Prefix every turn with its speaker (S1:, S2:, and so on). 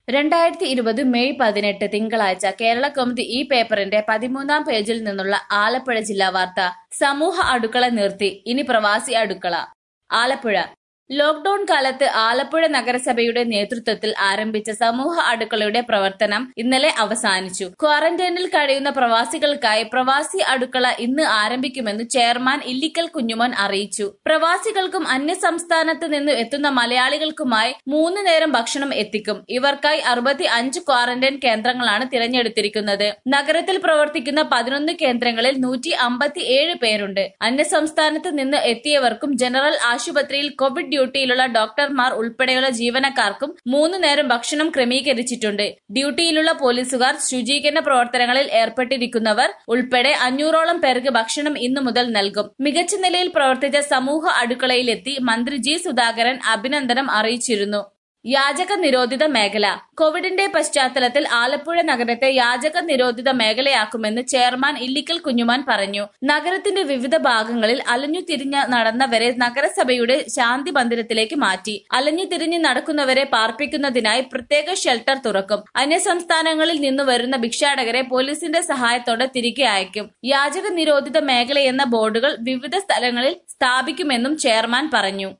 S1: രണ്ടായിരത്തി ഇരുപത് മെയ് പതിനെട്ട് തിങ്കളാഴ്ച കേരള കൗമുദി ഈ പേപ്പറിന്റെ പതിമൂന്നാം പേജിൽ നിന്നുള്ള ആലപ്പുഴ ജില്ലാ വാർത്ത സമൂഹ അടുക്കള നിർത്തി ഇനി പ്രവാസി അടുക്കള ആലപ്പുഴ ലോക്ഡൌൺ കാലത്ത് ആലപ്പുഴ നഗരസഭയുടെ നേതൃത്വത്തിൽ ആരംഭിച്ച സമൂഹ അടുക്കളയുടെ പ്രവർത്തനം ഇന്നലെ അവസാനിച്ചു ക്വാറന്റൈനിൽ കഴിയുന്ന പ്രവാസികൾക്കായി പ്രവാസി അടുക്കള ഇന്ന് ആരംഭിക്കുമെന്ന് ചെയർമാൻ ഇല്ലിക്കൽ കുഞ്ഞുമോൻ അറിയിച്ചു പ്രവാസികൾക്കും അന്യ സംസ്ഥാനത്ത് നിന്ന് എത്തുന്ന മലയാളികൾക്കുമായി മൂന്ന് നേരം ഭക്ഷണം എത്തിക്കും ഇവർക്കായി അറുപത്തി അഞ്ച് ക്വാറന്റൈൻ കേന്ദ്രങ്ങളാണ് തിരഞ്ഞെടുത്തിരിക്കുന്നത് നഗരത്തിൽ പ്രവർത്തിക്കുന്ന പതിനൊന്ന് കേന്ദ്രങ്ങളിൽ നൂറ്റി അമ്പത്തി ഏഴ് പേരുണ്ട് അന്യ സംസ്ഥാനത്ത് നിന്ന് എത്തിയവർക്കും ജനറൽ ആശുപത്രിയിൽ കോവിഡ് ഡ്യൂട്ടിയിലുള്ള ഡോക്ടർമാർ ഉൾപ്പെടെയുള്ള ജീവനക്കാർക്കും മൂന്ന് നേരം ഭക്ഷണം ക്രമീകരിച്ചിട്ടുണ്ട് ഡ്യൂട്ടിയിലുള്ള പോലീസുകാർ ശുചീകരണ പ്രവർത്തനങ്ങളിൽ ഏർപ്പെട്ടിരിക്കുന്നവർ ഉൾപ്പെടെ അഞ്ഞൂറോളം പേർക്ക് ഭക്ഷണം ഇന്നു മുതൽ നൽകും മികച്ച നിലയിൽ പ്രവർത്തിച്ച സമൂഹ അടുക്കളയിലെത്തി മന്ത്രി ജി സുധാകരൻ അഭിനന്ദനം അറിയിച്ചിരുന്നു യാചക നിരോധിത മേഖല കോവിഡിന്റെ പശ്ചാത്തലത്തിൽ ആലപ്പുഴ നഗരത്തെ യാചക നിരോധിത മേഖലയാക്കുമെന്ന് ചെയർമാൻ ഇല്ലിക്കൽ കുഞ്ഞുമാൻ പറഞ്ഞു നഗരത്തിന്റെ വിവിധ ഭാഗങ്ങളിൽ അലഞ്ഞു തിരിഞ്ഞ് നടന്നവരെ നഗരസഭയുടെ ശാന്തി മന്ദിരത്തിലേക്ക് മാറ്റി അലഞ്ഞു തിരിഞ്ഞ് നടക്കുന്നവരെ പാർപ്പിക്കുന്നതിനായി പ്രത്യേക ഷെൽട്ടർ തുറക്കും അന്യസംസ്ഥാനങ്ങളിൽ നിന്ന് വരുന്ന ഭിക്ഷാടകരെ പോലീസിന്റെ സഹായത്തോടെ തിരികെ അയക്കും യാചക നിരോധിത മേഖലയെന്ന ബോർഡുകൾ വിവിധ സ്ഥലങ്ങളിൽ സ്ഥാപിക്കുമെന്നും ചെയർമാൻ പറഞ്ഞു